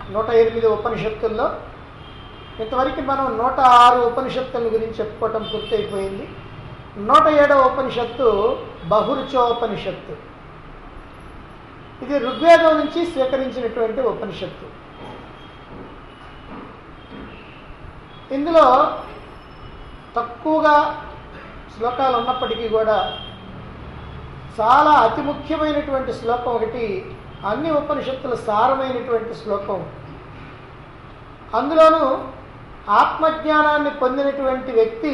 నూట ఎనిమిది ఉపనిషత్తుల్లో ఇంతవరకు మనం నూట ఆరు ఉపనిషత్తుల గురించి చెప్పుకోవటం పూర్తయిపోయింది నూట ఏడవ ఉపనిషత్తు బహురుచోపనిషత్తు ఇది ఋగ్వేదం నుంచి స్వీకరించినటువంటి ఉపనిషత్తు ఇందులో తక్కువగా శ్లోకాలు ఉన్నప్పటికీ కూడా చాలా అతి ముఖ్యమైనటువంటి శ్లోకం ఒకటి అన్ని ఉపనిషత్తుల సారమైనటువంటి శ్లోకం అందులోనూ ఆత్మజ్ఞానాన్ని పొందినటువంటి వ్యక్తి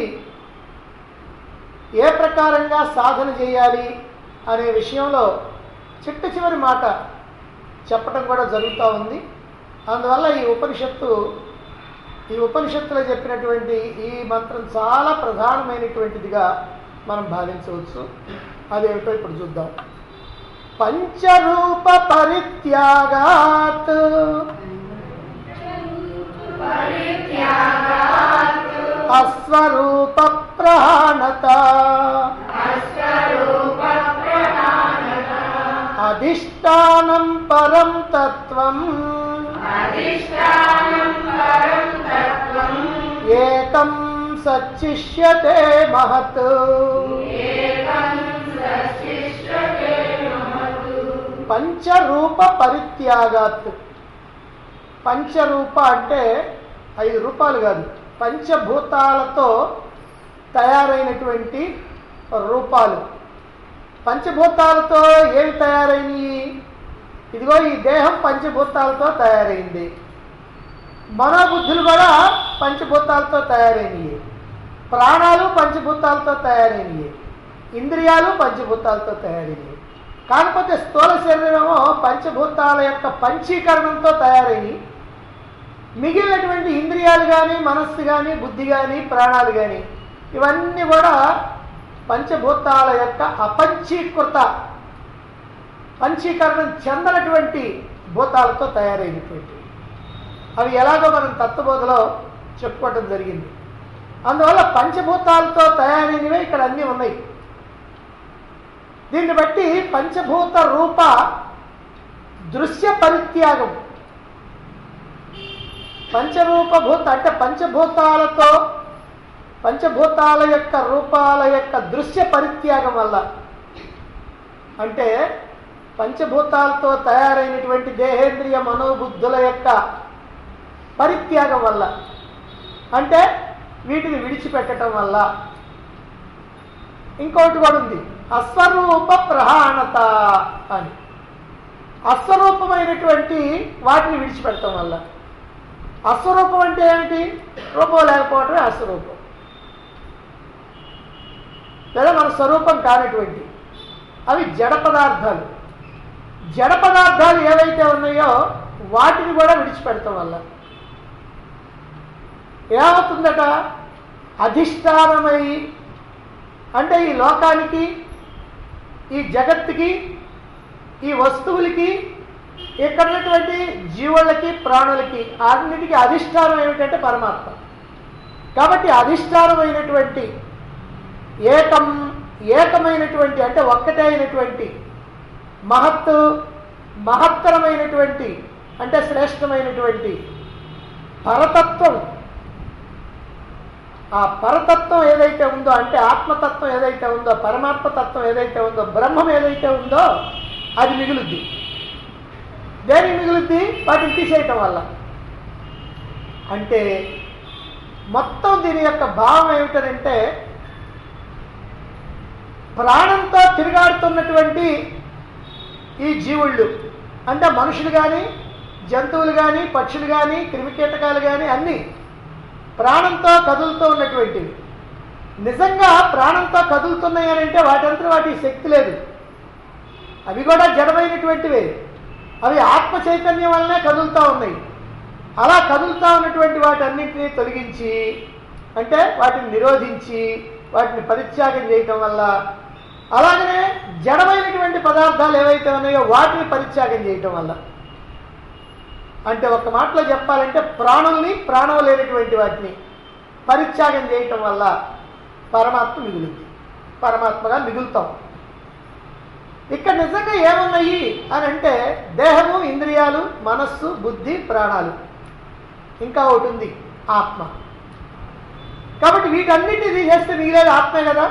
ఏ ప్రకారంగా సాధన చేయాలి అనే విషయంలో చిట్ట చివరి మాట చెప్పటం కూడా జరుగుతూ ఉంది అందువల్ల ఈ ఉపనిషత్తు ఈ ఉపనిషత్తులో చెప్పినటువంటి ఈ మంత్రం చాలా ప్రధానమైనటువంటిదిగా మనం భావించవచ్చు అదేమిటో ఇప్పుడు చూద్దాం పంచరూప పరిత్యాగాత్ అస్వరూప ప్రాణత అధిష్టానం పరం తత్వం ఏకం సచ్చిష్యతే మహత్ పంచరూప పరిత్యాగాత్ పంచరూప అంటే ఐదు రూపాలు కాదు పంచభూతాలతో తయారైనటువంటి రూపాలు పంచభూతాలతో ఏవి తయారైనవి ఇదిగో ఈ దేహం పంచభూతాలతో తయారైంది మనోబుద్ధులు కూడా పంచభూతాలతో తయారైనవి ప్రాణాలు పంచభూతాలతో తయారైనవి ఇంద్రియాలు పంచభూతాలతో తయారైనవి కాకపోతే స్థూల శరీరమేమో పంచభూతాల యొక్క పంచీకరణంతో తయారైనవి మిగిలినటువంటి ఇంద్రియాలు కానీ మనస్సు కానీ బుద్ధి కానీ ప్రాణాలు కానీ ఇవన్నీ కూడా పంచభూతాల యొక్క అపంచీకృత పంచీకరణం చెందనటువంటి భూతాలతో తయారైనటువంటి అవి ఎలాగో మనం తత్వబోధలో చెప్పుకోవటం జరిగింది అందువల్ల పంచభూతాలతో తయారైనవే ఇక్కడ అన్నీ ఉన్నాయి దీన్ని బట్టి పంచభూత రూప దృశ్య పరిత్యాగం పంచరూపభూత అంటే పంచభూతాలతో పంచభూతాల యొక్క రూపాల యొక్క దృశ్య పరిత్యాగం వల్ల అంటే పంచభూతాలతో తయారైనటువంటి దేహేంద్రియ మనోబుద్ధుల యొక్క పరిత్యాగం వల్ల అంటే వీటిని విడిచిపెట్టడం వల్ల ఇంకోటి కూడా ఉంది అస్వరూప ప్రహాణత అని అస్వరూపమైనటువంటి వాటిని విడిచిపెట్టడం వల్ల అస్వరూపం అంటే ఏమిటి రూపం లేకపోవటమే అస్వరూపం లేదా మన స్వరూపం కానటువంటి అవి జడ పదార్థాలు జడ పదార్థాలు ఏవైతే ఉన్నాయో వాటిని కూడా విడిచిపెడతాం వల్ల ఏమవుతుందట అధిష్టానమై అంటే ఈ లోకానికి ఈ జగత్తుకి ఈ వస్తువులకి ఇక్కడ ఉన్నటువంటి జీవులకి ప్రాణులకి అన్నిటికీ అధిష్టానం ఏమిటంటే పరమాత్మ కాబట్టి అధిష్టానమైనటువంటి ఏకం ఏకమైనటువంటి అంటే ఒక్కటే అయినటువంటి మహత్తు మహత్తరమైనటువంటి అంటే శ్రేష్టమైనటువంటి పరతత్వం ఆ పరతత్వం ఏదైతే ఉందో అంటే ఆత్మతత్వం ఏదైతే ఉందో పరమాత్మ తత్వం ఏదైతే ఉందో బ్రహ్మం ఏదైతే ఉందో అది మిగులుద్ది దేని మిగులుద్ది వాటిని తీసేయటం వల్ల అంటే మొత్తం దీని యొక్క భావం ఏమిటంటే ప్రాణంతో తిరుగాడుతున్నటువంటి ఈ జీవుళ్ళు అంటే మనుషులు కానీ జంతువులు కానీ పక్షులు కానీ క్రిమికీటకాలు కానీ అన్నీ ప్రాణంతో కదులుతూ ఉన్నటువంటివి నిజంగా ప్రాణంతో కదులుతున్నాయి అని అంటే వాటంతా వాటి శక్తి లేదు అవి కూడా జడమైనటువంటివే అవి ఆత్మ చైతన్యం వల్లనే కదులుతూ ఉన్నాయి అలా కదులుతూ ఉన్నటువంటి వాటన్నింటినీ తొలగించి అంటే వాటిని నిరోధించి వాటిని పరిత్యాగం చేయటం వల్ల అలాగనే జడమైనటువంటి పదార్థాలు ఏవైతే ఉన్నాయో వాటిని పరిత్యాగం చేయటం వల్ల అంటే ఒక మాటలో చెప్పాలంటే ప్రాణుల్ని ప్రాణం లేనటువంటి వాటిని పరిత్యాగం చేయటం వల్ల పరమాత్మ మిగులుంది పరమాత్మగా మిగులుతాం ఇక్కడ నిజంగా ఏమున్నాయి అని అంటే దేహము ఇంద్రియాలు మనస్సు బుద్ధి ప్రాణాలు ఇంకా ఒకటి ఉంది ఆత్మ కాబట్టి వీటన్నిటిని తీసేస్తే మిగిలేదు ఆత్మే కదా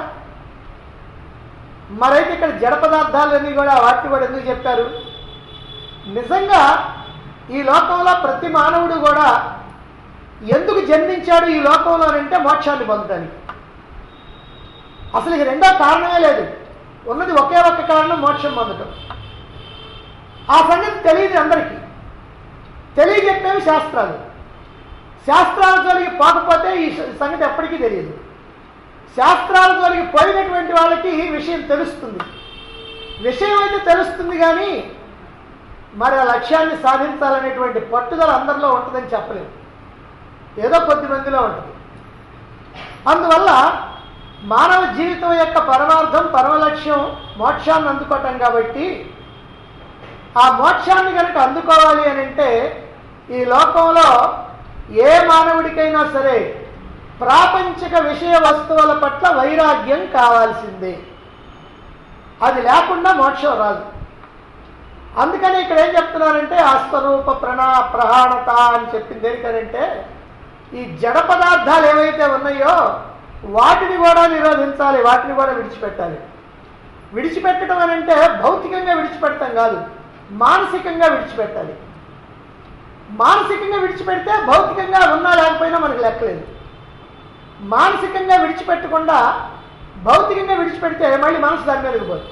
మరైతే ఇక్కడ జడ పదార్థాలన్నీ కూడా వాటిని కూడా ఎందుకు చెప్పారు నిజంగా ఈ లోకంలో ప్రతి మానవుడు కూడా ఎందుకు జన్మించాడు ఈ లోకంలో అంటే మోక్షాన్ని పొందడానికి అసలు ఇది రెండో కారణమే లేదు ఉన్నది ఒకే ఒక్క కారణం మోక్షం పొందటం ఆ సంగతి తెలియదు అందరికీ తెలియజెప్పేవి శాస్త్రాలు శాస్త్రాల జోలికి పోకపోతే ఈ సంగతి ఎప్పటికీ తెలియదు శాస్త్రాల జోలికి పోయినటువంటి వాళ్ళకి ఈ విషయం తెలుస్తుంది విషయం అయితే తెలుస్తుంది కానీ మరి ఆ లక్ష్యాన్ని సాధించాలనేటువంటి పట్టుదల అందరిలో ఉంటుందని చెప్పలేము ఏదో కొద్ది మందిలో ఉంటుంది అందువల్ల మానవ జీవితం యొక్క పరమార్థం పరమ లక్ష్యం మోక్షాన్ని అందుకోవటం కాబట్టి ఆ మోక్షాన్ని కనుక అందుకోవాలి అని అంటే ఈ లోకంలో ఏ మానవుడికైనా సరే ప్రాపంచిక విషయ వస్తువుల పట్ల వైరాగ్యం కావాల్సిందే అది లేకుండా మోక్షం రాదు అందుకని ఇక్కడ ఏం చెప్తున్నారంటే ఆస్వరూప ప్రణా ప్రహాణత అని చెప్పింది దేనికనంటే ఈ జడ పదార్థాలు ఏవైతే ఉన్నాయో వాటిని కూడా నిరోధించాలి వాటిని కూడా విడిచిపెట్టాలి విడిచిపెట్టడం అని అంటే భౌతికంగా విడిచిపెట్టడం కాదు మానసికంగా విడిచిపెట్టాలి మానసికంగా విడిచిపెడితే భౌతికంగా ఉన్నా లేకపోయినా మనకు లెక్కలేదు మానసికంగా విడిచిపెట్టకుండా భౌతికంగా విడిచిపెడితే మళ్ళీ మనసు దాని మీదకి పోతుంది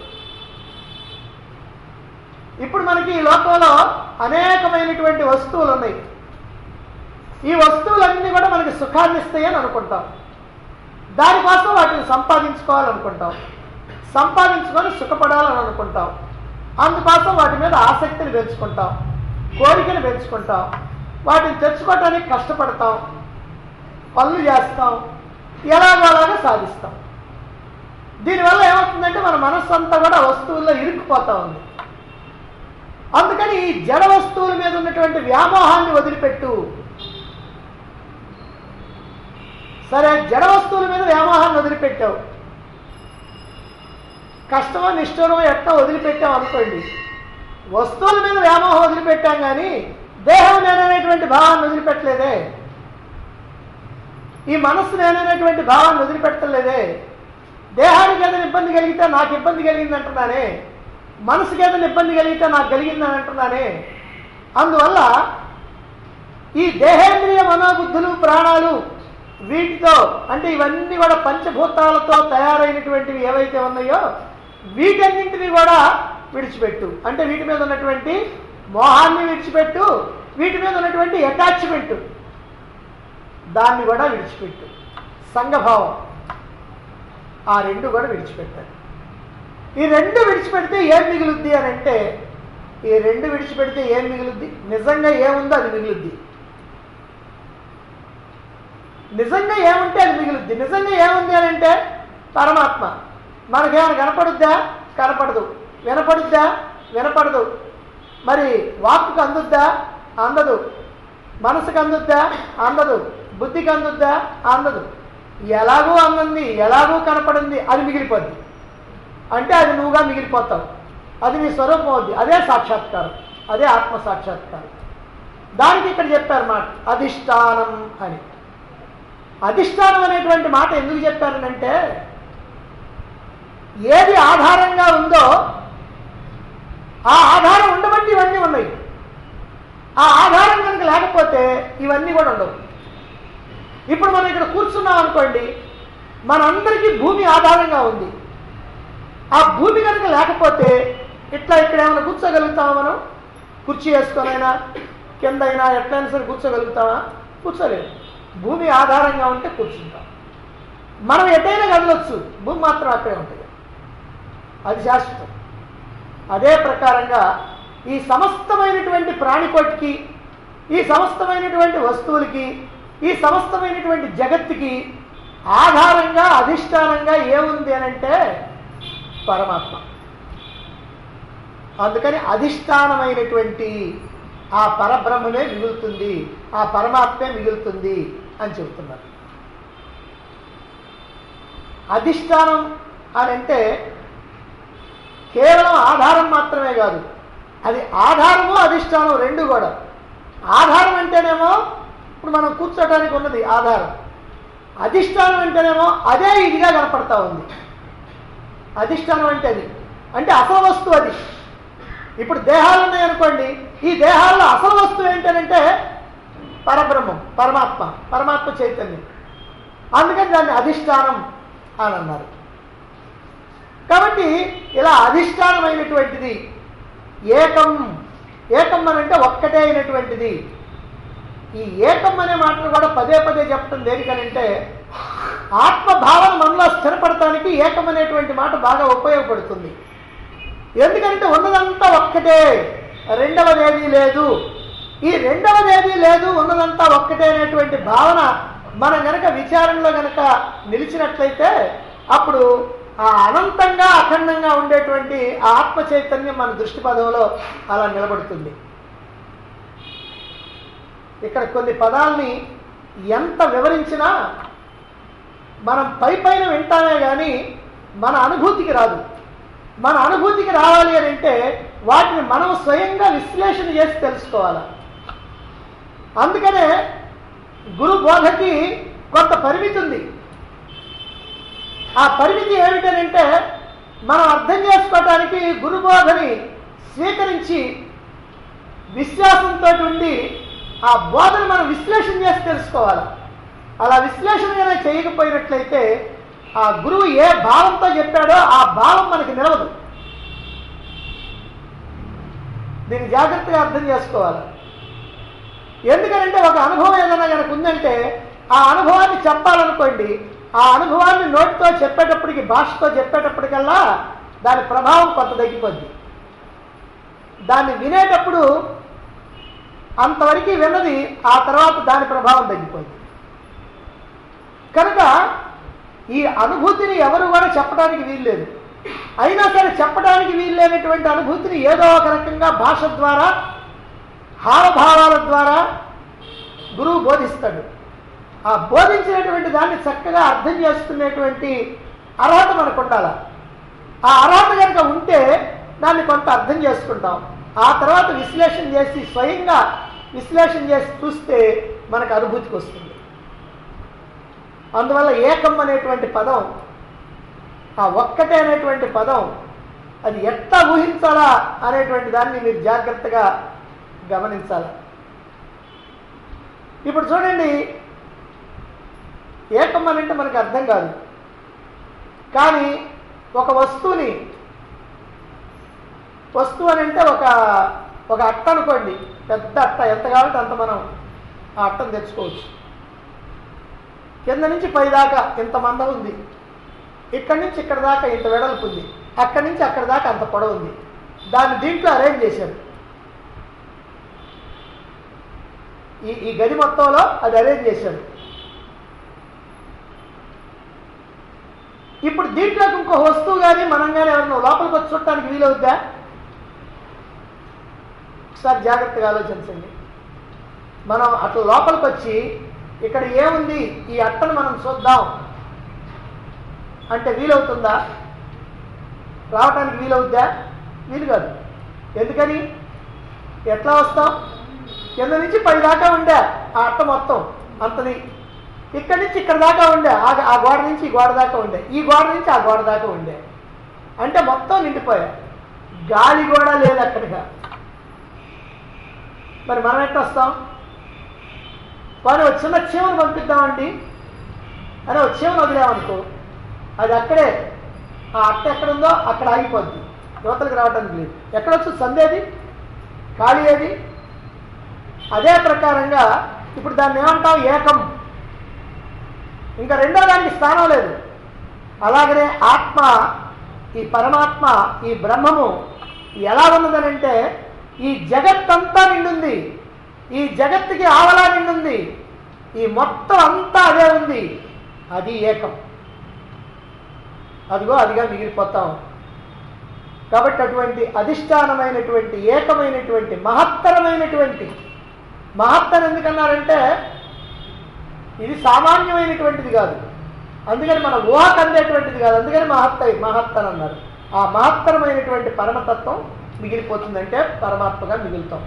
ఇప్పుడు మనకి ఈ లోకంలో అనేకమైనటువంటి వస్తువులు ఉన్నాయి ఈ వస్తువులన్నీ కూడా మనకి సుఖాన్ని ఇస్తాయని అనుకుంటాం దానికోసం వాటిని సంపాదించుకోవాలనుకుంటాం సంపాదించుకొని సుఖపడాలని అనుకుంటాం అందుకోసం వాటి మీద ఆసక్తిని పెంచుకుంటాం కోరికను పెంచుకుంటాం వాటిని తెచ్చుకోవటానికి కష్టపడతాం పనులు చేస్తాం ఎలాగోలాగా సాధిస్తాం దీనివల్ల ఏమవుతుందంటే మన మనస్సు అంతా కూడా వస్తువుల్లో ఇరుక్కుపోతా ఉంది అందుకని ఈ జడ వస్తువుల మీద ఉన్నటువంటి వ్యామోహాన్ని వదిలిపెట్టు సరే జడ వస్తువుల మీద వ్యామోహాన్ని వదిలిపెట్టావు కష్టమో నిష్ఠూరమో ఎట్టో వదిలిపెట్టాం అనుకోండి వస్తువుల మీద వ్యామోహం వదిలిపెట్టాం కానీ దేహం నేననేటువంటి భావాన్ని వదిలిపెట్టలేదే ఈ మనస్సు నేననేటువంటి భావాన్ని వదిలిపెట్టలేదే దేహానికి ఏదైనా ఇబ్బంది కలిగితే నాకు ఇబ్బంది కలిగింది అంటున్నానే మనసుకి ఏదైనా ఇబ్బంది కలిగితే నాకు కలిగిందని అంటున్నానే అందువల్ల ఈ దేహేంద్రియ మనోబుద్ధులు ప్రాణాలు వీటితో అంటే ఇవన్నీ కూడా పంచభూతాలతో తయారైనటువంటివి ఏవైతే ఉన్నాయో వీటన్నింటినీ కూడా విడిచిపెట్టు అంటే వీటి మీద ఉన్నటువంటి మోహాన్ని విడిచిపెట్టు వీటి మీద ఉన్నటువంటి అటాచ్మెంట్ దాన్ని కూడా విడిచిపెట్టు సంఘభావం ఆ రెండు కూడా విడిచిపెట్టాలి ఈ రెండు విడిచిపెడితే ఏం మిగులుద్ది అని అంటే ఈ రెండు విడిచిపెడితే ఏం మిగులుద్ది నిజంగా ఏముందో అది మిగులుద్ది నిజంగా ఏముంటే అది మిగులుద్ది నిజంగా ఏముంది అని అంటే పరమాత్మ మనకేమైనా కనపడుద్దా కనపడదు వినపడుద్దా వినపడదు మరి వాక్కుకు అందుద్దా అందదు మనసుకు అందుద్దా అందదు బుద్ధికి అందుద్దా అందదు ఎలాగూ అందంది ఎలాగూ కనపడింది అది మిగిలిపోద్ది అంటే అది నువ్వుగా మిగిలిపోతావు అది నీ స్వరూపం అవుద్ది అదే సాక్షాత్కారం అదే ఆత్మ సాక్షాత్కారం దానికి ఇక్కడ చెప్పారు మాట అధిష్టానం అని అధిష్టానం అనేటువంటి మాట ఎందుకు చెప్పారనంటే ఏది ఆధారంగా ఉందో ఆ ఆధారం ఉండబట్టి ఇవన్నీ ఉన్నాయి ఆ ఆధారం కనుక లేకపోతే ఇవన్నీ కూడా ఉండవు ఇప్పుడు మనం ఇక్కడ కూర్చున్నాం అనుకోండి మనందరికీ భూమి ఆధారంగా ఉంది ఆ భూమి కనుక లేకపోతే ఇట్లా ఇక్కడ ఏమైనా కూర్చోగలుగుతామా మనం కుర్చీ వేసుకొనైనా కింద అయినా ఎట్లయినా సరే కూర్చోగలుగుతామా కూర్చోలేము భూమి ఆధారంగా ఉంటే కూర్చుంటాం మనం ఎటైనా కదలొచ్చు భూమి మాత్రం అక్కడే ఉంటుంది అది శాశ్వతం అదే ప్రకారంగా ఈ సమస్తమైనటువంటి ప్రాణికోటికి ఈ సమస్తమైనటువంటి వస్తువులకి ఈ సమస్తమైనటువంటి జగత్తుకి ఆధారంగా అధిష్టానంగా ఏముంది అని అంటే పరమాత్మ అందుకని అధిష్టానమైనటువంటి ఆ పరబ్రహ్మమే మిగులుతుంది ఆ పరమాత్మే మిగులుతుంది అని చెబుతున్నారు అధిష్టానం అని అంటే కేవలం ఆధారం మాత్రమే కాదు అది ఆధారము అధిష్టానం రెండు కూడా ఆధారం అంటేనేమో ఇప్పుడు మనం కూర్చోటానికి ఉన్నది ఆధారం అధిష్టానం అంటేనేమో అదే ఇదిగా కనపడతా ఉంది అధిష్టానం అంటే అది అంటే అసలు వస్తువు అది ఇప్పుడు దేహాలు ఉన్నాయనుకోండి ఈ దేహాల్లో అసలు వస్తువు ఏంటంటే పరబ్రహ్మం పరమాత్మ పరమాత్మ చైతన్యం అందుకని దాన్ని అధిష్టానం అని అన్నారు కాబట్టి ఇలా అధిష్టానమైనటువంటిది ఏకం ఏకం అని అంటే ఒక్కటే అయినటువంటిది ఈ ఏకం అనే మాటను కూడా పదే పదే చెప్పడం దేనికనంటే ఆత్మభావన మనలో స్థిరపడటానికి ఏకం అనేటువంటి మాట బాగా ఉపయోగపడుతుంది ఎందుకంటే ఉన్నదంతా ఒక్కటే రెండవదేదీ లేదు ఈ రెండవదేదీ లేదు ఉన్నదంతా ఒక్కటే అనేటువంటి భావన మన గనక విచారణలో గనక నిలిచినట్లయితే అప్పుడు ఆ అనంతంగా అఖండంగా ఉండేటువంటి ఆ ఆత్మ చైతన్యం మన దృష్టి పదంలో అలా నిలబడుతుంది ఇక్కడ కొన్ని పదాల్ని ఎంత వివరించినా మనం పై పైన వింటామే కానీ మన అనుభూతికి రాదు మన అనుభూతికి రావాలి అని అంటే వాటిని మనం స్వయంగా విశ్లేషణ చేసి తెలుసుకోవాలి అందుకనే గురు బోధకి కొంత పరిమితి ఉంది ఆ పరిమితి ఏమిటనంటే మనం అర్థం చేసుకోవటానికి గురు బోధని స్వీకరించి విశ్వాసంతో ఉండి ఆ బోధన మనం విశ్లేషణ చేసి తెలుసుకోవాలి అలా విశ్లేషణగానే చేయకపోయినట్లయితే ఆ గురువు ఏ భావంతో చెప్పాడో ఆ భావం మనకి నిలవదు దీన్ని జాగ్రత్తగా అర్థం చేసుకోవాలి ఎందుకంటే ఒక అనుభవం ఏదైనా కనుక ఉందంటే ఆ అనుభవాన్ని చెప్పాలనుకోండి ఆ అనుభవాన్ని నోటితో చెప్పేటప్పటికి భాషతో చెప్పేటప్పటికల్లా దాని ప్రభావం కొంత తగ్గిపోద్ది దాన్ని వినేటప్పుడు అంతవరకు విన్నది ఆ తర్వాత దాని ప్రభావం తగ్గిపోయింది కనుక ఈ అనుభూతిని ఎవరు కూడా చెప్పడానికి వీల్లేదు అయినా సరే చెప్పడానికి వీల్లేనటువంటి అనుభూతిని ఏదో ఒక రకంగా భాష ద్వారా హావభావాల ద్వారా గురువు బోధిస్తాడు ఆ బోధించినటువంటి దాన్ని చక్కగా అర్థం చేసుకునేటువంటి అర్హత మనకు ఉండాలి ఆ అర్హత కనుక ఉంటే దాన్ని కొంత అర్థం చేసుకుంటాం ఆ తర్వాత విశ్లేషణ చేసి స్వయంగా విశ్లేషణ చేసి చూస్తే మనకు అనుభూతికి వస్తుంది అందువల్ల ఏకం అనేటువంటి పదం ఆ ఒక్కటే అనేటువంటి పదం అది ఎట్లా ఊహించాలా అనేటువంటి దాన్ని మీరు జాగ్రత్తగా గమనించాలి ఇప్పుడు చూడండి ఏకం అని అంటే మనకు అర్థం కాదు కానీ ఒక వస్తువుని వస్తువు అని అంటే ఒక ఒక అట్ట అనుకోండి పెద్ద అట్ట ఎంత కావాలంటే అంత మనం ఆ అట్టను తెచ్చుకోవచ్చు కింద నుంచి పై దాకా ఇంత మందం ఉంది ఇక్కడి నుంచి ఇక్కడ దాకా ఇంత వెడల్పు ఉంది అక్కడి నుంచి అక్కడ దాకా అంత పొడవు ఉంది దాన్ని దీంట్లో అరేంజ్ చేశారు ఈ ఈ గది మొత్తంలో అది అరేంజ్ చేశారు ఇప్పుడు దీంట్లోకి ఇంకో వస్తువు కానీ మనం కానీ ఎవరన్నా లోపలికి వచ్చి చూడటానికి వీలవుద్దా ఒకసారి జాగ్రత్తగా ఆలోచించండి మనం అట్లా లోపలికి వచ్చి ఇక్కడ ఏముంది ఈ అట్టను మనం చూద్దాం అంటే వీలవుతుందా రావటానికి వీలవుద్దా వీలు కాదు ఎందుకని ఎట్లా వస్తాం కింద నుంచి పై దాకా ఉండే ఆ అట్ట మొత్తం అంతది ఇక్కడి నుంచి ఇక్కడ దాకా ఉండే ఆ ఆ గోడ నుంచి ఈ గోడ దాకా ఉండే ఈ గోడ నుంచి ఆ గోడ దాకా ఉండే అంటే మొత్తం నిండిపోయా గాలి కూడా లేదు అక్కడిగా మరి మనం ఎట్లా వస్తాం కానీ ఒక చిన్న చీమను పంపిద్దామండి అని ఒక చీమను వదిలేమనుకో అది అక్కడే ఆ అట్ట ఎక్కడుందో అక్కడ ఆగిపోద్ది యువతలకు రావడానికి లేదు ఎక్కడొచ్చు సందేది ఖాళీ ఏది అదే ప్రకారంగా ఇప్పుడు దాన్ని ఏమంటాం ఏకం ఇంకా రెండో దానికి స్థానం లేదు అలాగనే ఆత్మ ఈ పరమాత్మ ఈ బ్రహ్మము ఎలా ఉన్నదనంటే ఈ జగత్తంతా నిండుంది ఈ జగత్తుకి ఆవలా నిండుంది ఈ మొత్తం అంతా అదే ఉంది అది ఏకం అదిగో అదిగా మిగిలిపోతాం కాబట్టి అటువంటి అధిష్టానమైనటువంటి ఏకమైనటువంటి మహత్తరమైనటువంటి మహత్తరం ఎందుకన్నారంటే ఇది సామాన్యమైనటువంటిది కాదు అందుకని మన ఊహకు అందేటువంటిది కాదు అందుకని మహత్తై మహత్తన్ అన్నారు ఆ మహత్తరమైనటువంటి పరమతత్వం మిగిలిపోతుందంటే పరమాత్మగా మిగులుతాం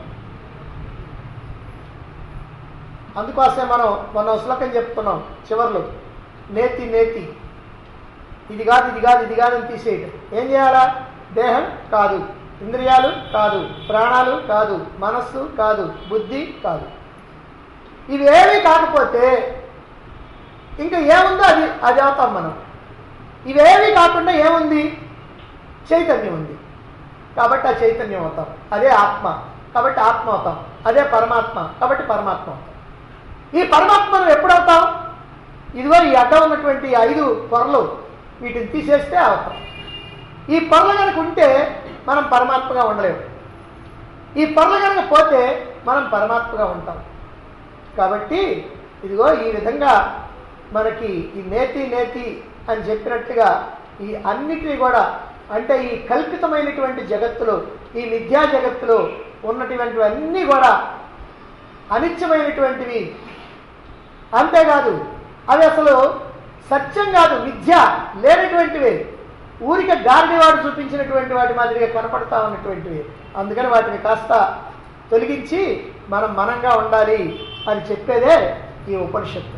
అందుకోసమే మనం మొన్న ఒక శ్లోకం చెప్తున్నాం చివర్లో నేతి నేతి ఇది కాదు ఇది కాదు ఇది కాదు అని తీసేయటం ఏం చేయాలా దేహం కాదు ఇంద్రియాలు కాదు ప్రాణాలు కాదు మనస్సు కాదు బుద్ధి కాదు ఇవేవి కాకపోతే ఇంకా ఏముందో అది అది అవుతాం మనం ఇవేవి కాకుండా ఏముంది చైతన్యం ఉంది కాబట్టి ఆ చైతన్యం అవుతాం అదే ఆత్మ కాబట్టి ఆత్మ అవుతాం అదే పరమాత్మ కాబట్టి పరమాత్మ అవుతాం ఈ పరమాత్మను ఎప్పుడవుతాం ఇదిగో ఈ అడ్డం ఉన్నటువంటి ఈ ఐదు పొరలు వీటిని తీసేస్తే అవుతాం ఈ పొరలు కనుక ఉంటే మనం పరమాత్మగా ఉండలేము ఈ పొరలు కనుక పోతే మనం పరమాత్మగా ఉంటాం కాబట్టి ఇదిగో ఈ విధంగా మనకి ఈ నేతి నేతి అని చెప్పినట్టుగా ఈ అన్నిటినీ కూడా అంటే ఈ కల్పితమైనటువంటి జగత్తులో ఈ మిథ్యా జగత్తులో ఉన్నటువంటివన్నీ కూడా అనిత్యమైనటువంటివి అంతేకాదు అవి అసలు సత్యం కాదు మిథ్య లేనటువంటివి ఊరికే గార్డివాడు చూపించినటువంటి వాటి మాదిరిగా కనపడతా ఉన్నటువంటివి అందుకని వాటిని కాస్త తొలగించి మనం మనంగా ఉండాలి అని చెప్పేదే ఈ ఉపనిషత్తు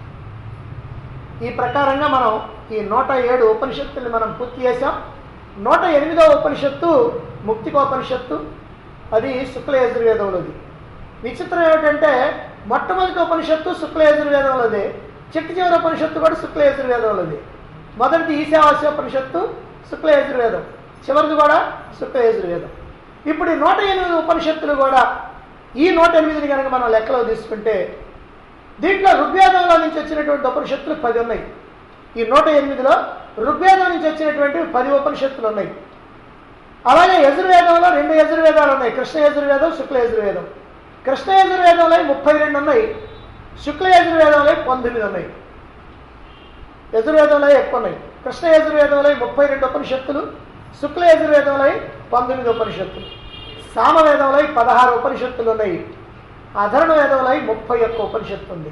ఈ ప్రకారంగా మనం ఈ నూట ఏడు ఉపనిషత్తుల్ని మనం పూర్తి చేసాం నూట ఎనిమిదో ఉపనిషత్తు ముక్తికోపనిషత్తు అది శుక్ల యజుర్వేదంలోది విచిత్రం ఏమిటంటే మొట్టమొదటి ఉపనిషత్తు శుక్ల యజుర్వేదంలోదే చిట్ట చివరి ఉపనిషత్తు కూడా శుక్ల యజుర్వేదంలోది మొదటిది ఈశావాస్యోపనిషత్తు శుక్ల యజుర్వేదం చివరిది కూడా శుక్ల యజుర్వేదం ఇప్పుడు ఈ నూట ఎనిమిది ఉపనిషత్తులు కూడా ఈ నూట ఎనిమిదిని కనుక మనం లెక్కలో తీసుకుంటే దీంట్లో ఋగ్వేదంలో నుంచి వచ్చినటువంటి ఉపనిషత్తులు పది ఉన్నాయి ఈ నూట ఎనిమిదిలో ఋగ్వేదం నుంచి వచ్చినటువంటి పది ఉపనిషత్తులు ఉన్నాయి అలాగే యజుర్వేదంలో రెండు యజుర్వేదాలు ఉన్నాయి కృష్ణ యజుర్వేదం శుక్ల యజుర్వేదం కృష్ణ యజుర్వేదంలో ముప్పై రెండు ఉన్నాయి శుక్ల యజుర్వేదంలో పంతొమ్మిది ఉన్నాయి యజుర్వేదంలో ఎక్కువ ఉన్నాయి కృష్ణ యజుర్వేదంలో ముప్పై రెండు ఉపనిషత్తులు శుక్ల యజుర్వేదంలో పంతొమ్మిది ఉపనిషత్తులు సామవేదంలో పదహారు ఉపనిషత్తులు ఉన్నాయి అధర్ణ వేదంలో ముప్పై ఒక్క ఉపనిషత్తు ఉంది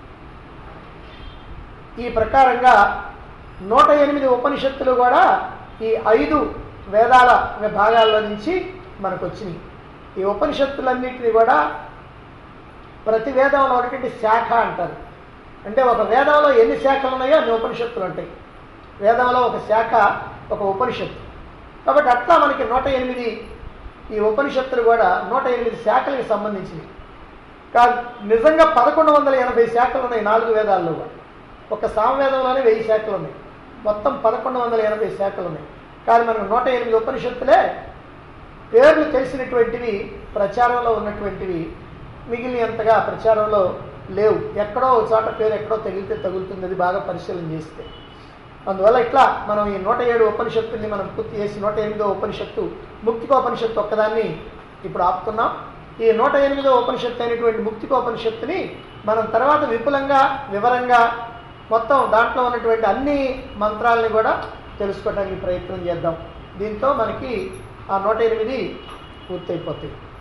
ఈ ప్రకారంగా నూట ఎనిమిది ఉపనిషత్తులు కూడా ఈ ఐదు వేదాల భాగాల్లో నుంచి మనకు వచ్చినాయి ఈ ఉపనిషత్తులన్నింటినీ కూడా ప్రతి వేదంలో ఉన్నటువంటి శాఖ అంటారు అంటే ఒక వేదంలో ఎన్ని శాఖలు ఉన్నాయో అన్ని ఉపనిషత్తులు ఉంటాయి వేదంలో ఒక శాఖ ఒక ఉపనిషత్తు కాబట్టి అట్లా మనకి నూట ఎనిమిది ఈ ఉపనిషత్తులు కూడా నూట ఎనిమిది శాఖలకు సంబంధించినవి కాదు నిజంగా పదకొండు వందల ఎనభై శాఖలు ఉన్నాయి నాలుగు వేదాల్లో కూడా ఒక సామవేదంలోనే వెయ్యి శాఖలు ఉన్నాయి మొత్తం పదకొండు వందల ఎనభై శాఖలు ఉన్నాయి కానీ మనకు నూట ఎనిమిది ఉపనిషత్తులే పేర్లు తెలిసినటువంటివి ప్రచారంలో ఉన్నటువంటివి మిగిలినంతగా ప్రచారంలో లేవు ఎక్కడో ఒక చోట పేరు ఎక్కడో తగిలితే తగులుతుంది అది బాగా పరిశీలన చేస్తే అందువల్ల ఇట్లా మనం ఈ నూట ఏడు ఉపనిషత్తుల్ని మనం పూర్తి చేసి నూట ఎనిమిదో ఉపనిషత్తు ముక్తికోపనిషత్తు ఒక్కదాన్ని ఇప్పుడు ఆపుతున్నాం ఈ నూట ఎనిమిదో ఉపనిషత్తు అయినటువంటి ముక్తికోపనిషత్తుని మనం తర్వాత విపులంగా వివరంగా మొత్తం దాంట్లో ఉన్నటువంటి అన్ని మంత్రాలని కూడా తెలుసుకోవడానికి ప్రయత్నం చేద్దాం దీంతో మనకి ఆ నూట ఎనిమిది పూర్తయిపోతాయి